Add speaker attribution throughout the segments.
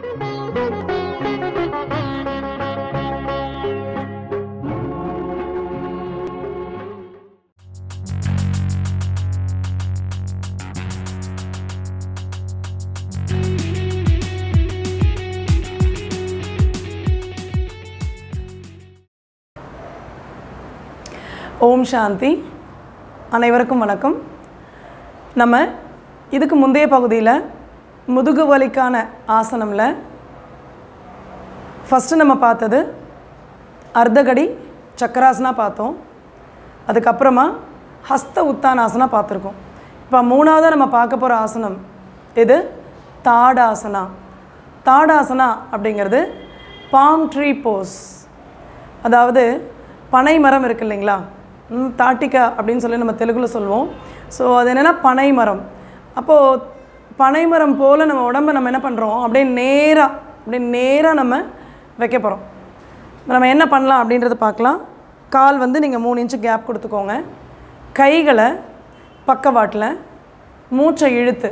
Speaker 1: ஓம் சாந்தி அனைவருக்கும் வணக்கம் நம்ம இதுக்கு முந்தைய பகுதியில் முதுகு வலிக்கான ஆசனமில் ஃபஸ்ட்டு நம்ம பார்த்தது அர்த்தகடி சக்கராசனா பார்த்தோம் அதுக்கப்புறமா ஹஸ்த உத்தானாசனா பார்த்துருக்கோம் இப்போ மூணாவது நம்ம பார்க்க போகிற ஆசனம் இது தாடாசனா தாடாசனா அப்படிங்கிறது பாம் ட்ரீ போஸ் அதாவது பனை மரம் இருக்கு இல்லைங்களா ம், தாட்டிக்கா அப்படின்னு சொல்லி நம்ம தெலுங்குல சொல்லுவோம் ஸோ அது என்னென்னா பனை மரம் அப்போது பனை மரம் போல் நம்ம உடம்ப நம்ம என்ன பண்ணுறோம் அப்படியே நேராக அப்படியே நேராக நம்ம வைக்க போகிறோம் நம்ம என்ன பண்ணலாம் அப்படின்றத பார்க்கலாம் கால் வந்து நீங்கள் மூணு இன்ச்சு கேப் கொடுத்துக்கோங்க கைகளை பக்கவாட்டில் மூச்சை இழுத்து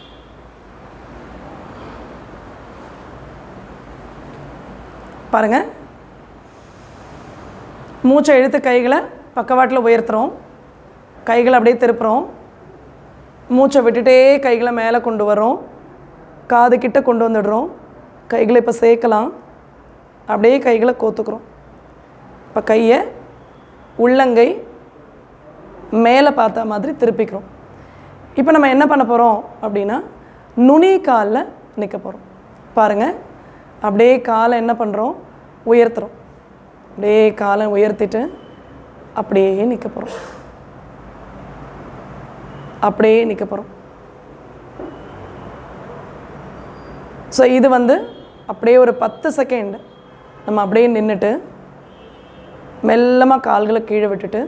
Speaker 1: பாருங்கள் மூச்சை இழுத்து கைகளை பக்கவாட்டில் உயர்த்துறோம் கைகளை அப்படியே திருப்புறோம் மூச்சை விட்டுட்டே கைகளை மேலே கொண்டு வரோம் காது கிட்ட கொண்டு வந்துடுறோம் கைகளை இப்போ சேர்க்கலாம் அப்படியே கைகளை கோத்துக்கிறோம் இப்போ கையை உள்ளங்கை மேலே பார்த்த மாதிரி திருப்பிக்கிறோம் இப்போ நம்ம என்ன பண்ண போகிறோம் அப்படின்னா நுனி காலில் நிற்க போகிறோம் பாருங்கள் அப்படியே காலை என்ன பண்ணுறோம் உயர்த்துறோம் அப்படியே காலை உயர்த்திட்டு அப்படியே நிற்க போகிறோம் அப்படியே நிற்க போகிறோம் ஸோ இது வந்து அப்படியே ஒரு பத்து செகண்ட் நம்ம அப்படியே நின்றுட்டு மெல்லமாக கால்களை கீழே விட்டுட்டு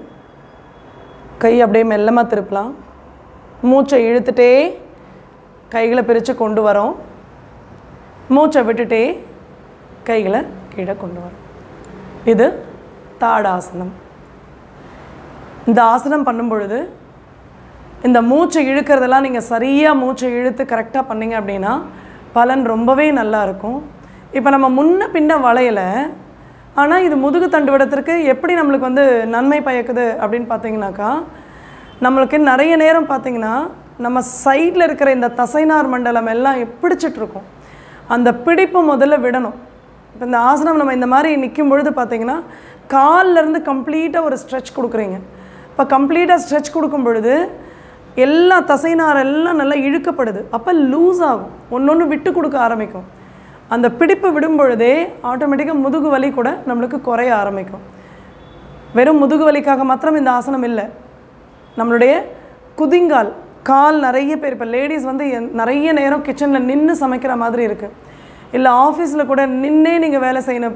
Speaker 1: கை அப்படியே மெல்லமாக திருப்பலாம் மூச்சை இழுத்துட்டே கைகளை பிரித்து கொண்டு வரோம் மூச்சை விட்டுட்டே கைகளை கீழே கொண்டு வரோம் இது தாடாசனம் இந்த ஆசனம் பண்ணும் பொழுது இந்த மூச்சை இழுக்கிறதெல்லாம் நீங்கள் சரியாக மூச்சை இழுத்து கரெக்டாக பண்ணீங்க அப்படின்னா பலன் ரொம்பவே நல்லா இருக்கும் இப்போ நம்ம முன்ன பின்ன வளையல ஆனால் இது முதுகு தண்டுவடத்திற்கு எப்படி நம்மளுக்கு வந்து நன்மை பயக்குது அப்படின்னு பார்த்தீங்கன்னாக்கா நம்மளுக்கு நிறைய நேரம் பார்த்தீங்கன்னா நம்ம சைடில் இருக்கிற இந்த தசைநார் மண்டலம் எல்லாம் பிடிச்சிட்டு இருக்கும் அந்த பிடிப்பு முதல்ல விடணும் இப்போ இந்த ஆசனம் நம்ம இந்த மாதிரி நிற்கும் பொழுது பார்த்தீங்கன்னா கால்ல இருந்து கம்ப்ளீட்டாக ஒரு ஸ்ட்ரெச் கொடுக்குறீங்க இப்போ கம்ப்ளீட்டாக ஸ்ட்ரெச் கொடுக்கும் பொழுது எல்லா தசைநார் எல்லாம் நல்லா இழுக்கப்படுது அப்போ லூஸ் ஆகும் ஒன்று ஒன்று விட்டு கொடுக்க ஆரம்பிக்கும் அந்த பிடிப்பு விடும் பொழுதே ஆட்டோமேட்டிக்காக முதுகு வலி கூட நம்மளுக்கு குறைய ஆரம்பிக்கும் வெறும் முதுகு வலிக்காக மாத்திரம் இந்த ஆசனம் இல்லை நம்மளுடைய குதிங்கால் கால் நிறைய பேர் இப்போ லேடிஸ் வந்து என்- நிறைய நேரம் கிச்சனில் நின்று சமைக்கிற மாதிரி இருக்குது இல்லை ஆஃபீஸில் கூட நின்னே நீங்கள் வேலை செய்யணும்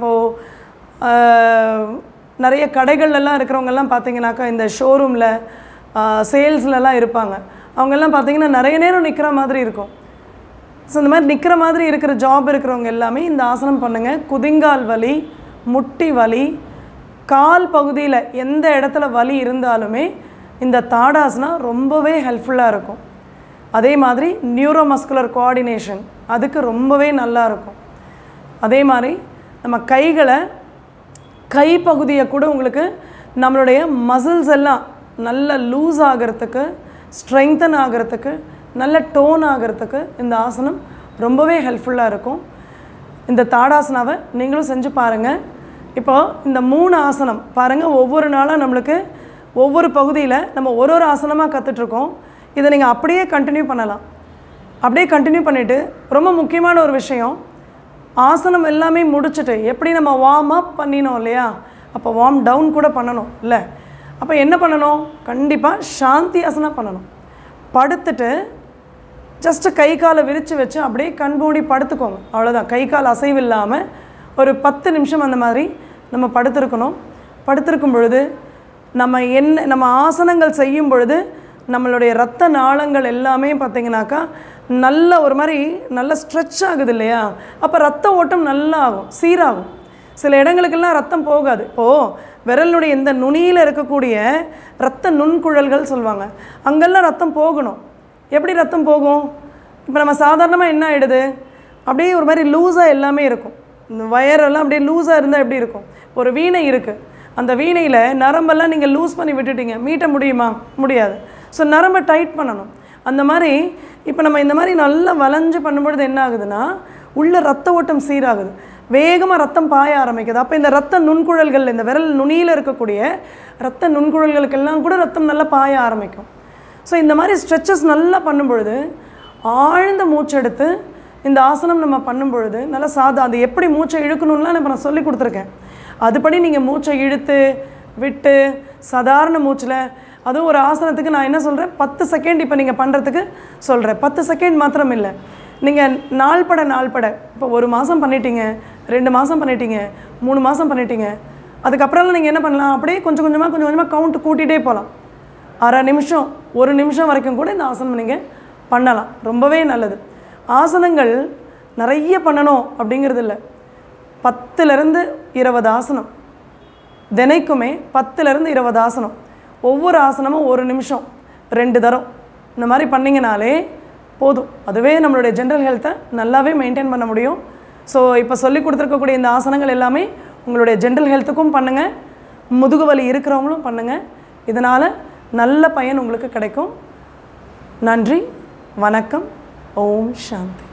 Speaker 1: இப்போது நிறைய கடைகள்லாம் இருக்கிறவங்கெல்லாம் பார்த்தீங்கன்னாக்கா இந்த ஷோரூமில் சேல்ஸ்லலாம் இருப்பாங்க அவங்கெல்லாம் பார்த்தீங்கன்னா நிறைய நேரம் நிற்கிற மாதிரி இருக்கும் ஸோ இந்த மாதிரி நிற்கிற மாதிரி இருக்கிற ஜாப் இருக்கிறவங்க எல்லாமே இந்த ஆசனம் பண்ணுங்கள் குதிங்கால் வலி முட்டி வலி கால் பகுதியில் எந்த இடத்துல வலி இருந்தாலுமே இந்த தாடாசனா ரொம்பவே ஹெல்ப்ஃபுல்லாக இருக்கும் அதே மாதிரி நியூரோமஸ்குலர் கோஆர்டினேஷன் அதுக்கு ரொம்பவே நல்லா இருக்கும் அதே மாதிரி நம்ம கைகளை கை பகுதியை கூட உங்களுக்கு நம்மளுடைய மசில்ஸ் எல்லாம் நல்ல லூஸ் ஆகிறதுக்கு ஸ்ட்ரெங்தன் ஆகிறதுக்கு நல்ல டோன் ஆகிறதுக்கு இந்த ஆசனம் ரொம்பவே ஹெல்ப்ஃபுல்லாக இருக்கும் இந்த தாடாசனாவை நீங்களும் செஞ்சு பாருங்கள் இப்போ இந்த மூணு ஆசனம் பாருங்கள் ஒவ்வொரு நாளும் நம்மளுக்கு ஒவ்வொரு பகுதியில் நம்ம ஒரு ஒரு ஆசனமாக கற்றுட்ருக்கோம் இதை நீங்கள் அப்படியே கண்டினியூ பண்ணலாம் அப்படியே கண்டினியூ பண்ணிவிட்டு ரொம்ப முக்கியமான ஒரு விஷயம் ஆசனம் எல்லாமே முடிச்சுட்டு எப்படி நம்ம வார்ம் அப் பண்ணினோம் இல்லையா அப்போ வார்ம் டவுன் கூட பண்ணணும் இல்லை அப்போ என்ன பண்ணணும் கண்டிப்பாக சாந்தி ஆசனம் பண்ணணும் படுத்துட்டு ஜஸ்ட்டு கை காலை விரித்து வச்சு அப்படியே கண் மூடி படுத்துக்கோங்க அவ்வளோதான் கை கால் அசைவு இல்லாமல் ஒரு பத்து நிமிஷம் அந்த மாதிரி நம்ம படுத்திருக்கணும் படுத்திருக்கும் பொழுது நம்ம என்ன நம்ம ஆசனங்கள் செய்யும் பொழுது நம்மளுடைய ரத்த நாளங்கள் எல்லாமே பார்த்திங்கனாக்கா நல்ல ஒரு மாதிரி நல்ல ஸ்ட்ரெச் ஆகுது இல்லையா அப்போ ரத்த ஓட்டம் நல்லா ஆகும் சீராகும் சில இடங்களுக்கெல்லாம் ரத்தம் போகாது இப்போது விரலுடைய இந்த நுனியில் இருக்கக்கூடிய ரத்த நுண்குழல்கள் சொல்லுவாங்க அங்கெல்லாம் ரத்தம் போகணும் எப்படி ரத்தம் போகும் இப்போ நம்ம சாதாரணமாக என்ன ஆகிடுது அப்படியே ஒரு மாதிரி லூஸாக எல்லாமே இருக்கும் இந்த வயரெல்லாம் அப்படியே லூஸாக இருந்தால் எப்படி இருக்கும் ஒரு வீணை இருக்குது அந்த வீணையில் நரம்பெல்லாம் நீங்கள் லூஸ் பண்ணி விட்டுட்டீங்க மீட்ட முடியுமா முடியாது ஸோ நரம்பை டைட் பண்ணணும் அந்த மாதிரி இப்போ நம்ம இந்த மாதிரி நல்லா வளைஞ்சு பண்ணும்பொழுது என்ன ஆகுதுன்னா உள்ள ரத்த ஓட்டம் சீராகுது வேகமாக ரத்தம் பாய ஆரம்பிக்குது அப்போ இந்த ரத்த நுண்குழல்கள் இந்த விரல் நுனியில் இருக்கக்கூடிய ரத்த நுண்குழல்களுக்கெல்லாம் கூட ரத்தம் நல்லா பாய ஆரம்பிக்கும் ஸோ இந்த மாதிரி ஸ்ட்ரெச்சஸ் நல்லா பண்ணும் பொழுது ஆழ்ந்த மூச்செடுத்து இந்த ஆசனம் நம்ம பண்ணும் பொழுது நல்லா சாதா அது எப்படி மூச்சை இழுக்கணும்லாம் இப்போ நான் சொல்லி கொடுத்துருக்கேன் அதுபடி நீங்கள் மூச்சை இழுத்து விட்டு சாதாரண மூச்சில் அதுவும் ஒரு ஆசனத்துக்கு நான் என்ன சொல்கிறேன் பத்து செகண்ட் இப்போ நீங்கள் பண்ணுறதுக்கு சொல்கிறேன் பத்து செகண்ட் மாத்திரம் இல்லை நீங்கள் நாள்பட நாள்பட இப்போ ஒரு மாதம் பண்ணிட்டீங்க ரெண்டு மாதம் பண்ணிட்டீங்க மூணு மாதம் பண்ணிட்டீங்க அதுக்கப்புறம்லாம் நீங்கள் என்ன பண்ணலாம் அப்படியே கொஞ்சம் கொஞ்சமாக கொஞ்சம் கொஞ்சமாக கவுண்ட் கூட்டிகிட்டே போகலாம் அரை நிமிஷம் ஒரு நிமிஷம் வரைக்கும் கூட இந்த ஆசனம் நீங்கள் பண்ணலாம் ரொம்பவே நல்லது ஆசனங்கள் நிறைய பண்ணணும் அப்படிங்கிறது இல்லை பத்துலேருந்து இருபது ஆசனம் தினைக்குமே பத்துலேருந்து இருபது ஆசனம் ஒவ்வொரு ஆசனமும் ஒரு நிமிஷம் ரெண்டு தரம் இந்த மாதிரி பண்ணிங்கனாலே போதும் அதுவே நம்மளுடைய ஜென்ரல் ஹெல்த்தை நல்லாவே மெயின்டைன் பண்ண முடியும் ஸோ இப்போ சொல்லி கொடுத்துருக்கக்கூடிய இந்த ஆசனங்கள் எல்லாமே உங்களுடைய ஜென்ரல் ஹெல்த்துக்கும் பண்ணுங்கள் முதுகு வலி இருக்கிறவங்களும் பண்ணுங்கள் இதனால் நல்ல பயன் உங்களுக்கு கிடைக்கும் நன்றி வணக்கம் ஓம் சாந்தி